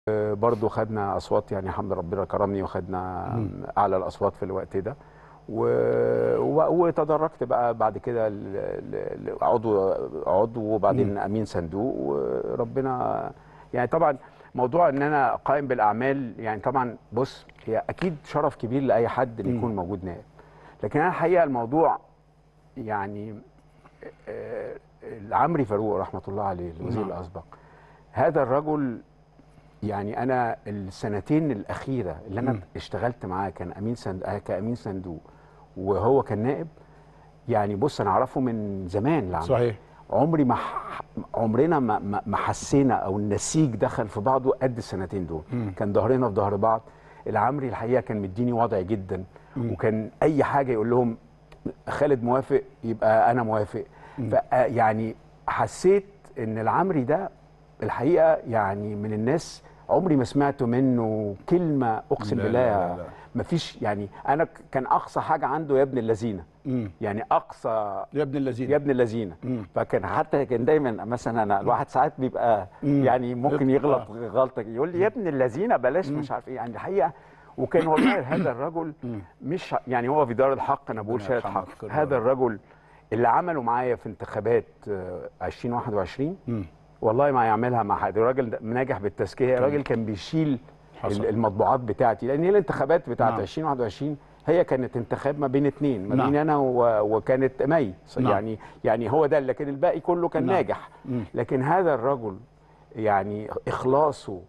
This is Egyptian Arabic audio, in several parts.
برضو خدنا اصوات يعني الحمد لله ربنا كرمني وخدنا اعلى الاصوات في الوقت ده و... و... وتدرجت بقى بعد كده ل... ل... عضو عضو وبعدين امين صندوق وربنا يعني طبعا موضوع ان انا قائم بالاعمال يعني طبعا بص هي اكيد شرف كبير لاي حد ان يكون موجود نائب لكن انا الحقيقه الموضوع يعني آه، عمري فاروق رحمه الله عليه الوزير نعم. الاسبق هذا الرجل يعني انا السنتين الاخيره اللي انا مم. اشتغلت معاه كان امين سند... آه، كامين صندوق وهو كان نائب يعني بص انا اعرفه من زمان لعمري صحيح عمري ما ح... عمرنا ما ما ما حسينا او النسيج دخل في بعضه قد السنتين دول مم. كان ظهرنا في ظهر بعض العمري الحقيقه كان مديني وضع جدا مم. وكان اي حاجه يقول لهم خالد موافق يبقى انا موافق ف يعني حسيت ان العمري ده الحقيقه يعني من الناس عمري ما سمعت منه كلمه اقسم لا، بالله لا، لا، لا. ما فيش يعني انا ك- كان اقصى حاجه عنده يا ابن اللذينه مم. يعني اقصى يا ابن الذين يا ابن اللذينه مم. فكان حتى كان دايما مثلا انا الواحد ساعات بيبقى مم. يعني ممكن يبقى- يغلط غلطه يقول لي يا ابن اللذينه بلاش مش عارف ايه يعني الحقيقه وكان والله هذا الرجل مش يعني هو في دار الحق انا بقول ربنا شاهد يرحمه حق ويغفر له. هذا الرجل اللي عمله معايا في انتخابات آه، 2021 مم. والله ما يعملها مع حد الراجل ده ناجح بالتزكيه الراجل كان بيشيل حصل. ال- المطبوعات بتاعتي لان هي الانتخابات بتاعت نعم. 2021 هي كانت انتخاب ما بين اثنين ما نعم. بين انا و- وكانت مي نعم. يعني يعني هو ده لكن الباقي كله كان نعم. ناجح مم. لكن هذا الرجل يعني اخلاصه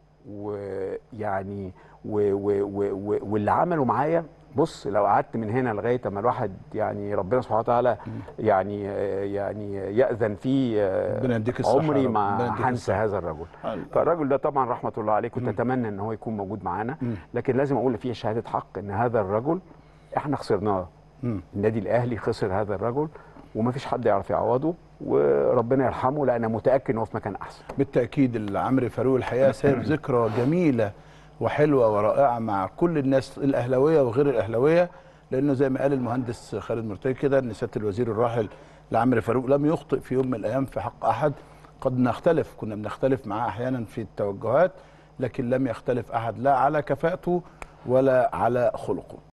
ويعني و و و و واللي عمله معايا بص لو قعدت من هنا لغايه اما الواحد يعني ربنا سبحانه وتعالى يعني يعني ياذن فيه ربنا يديك الصحة عمري يا رب. ربنا ما يديك هنسى هذا الرجل الله. فالرجل ده طبعا رحمه الله عليه كنت اتمنى ان هو يكون موجود معانا لكن لازم اقول فيه شهاده حق ان هذا الرجل احنا خسرناه مم. النادي الاهلي خسر هذا الرجل ومفيش حد يعرف يعوضه وربنا يرحمه لان انا متاكد ان هو في مكان احسن بالتاكيد العمري فاروق الحقيقه سايب ذكرى جميله وحلوه ورائعه مع كل الناس الاهلاويه وغير الاهلاويه لانه زي ما قال المهندس خالد مرتضي كده ان سياده الوزير الراحل العمري فاروق لم يخطئ في يوم من الايام في حق احد قد نختلف كنا بنختلف معاه احيانا في التوجهات لكن لم يختلف احد لا على كفاءته ولا على خلقه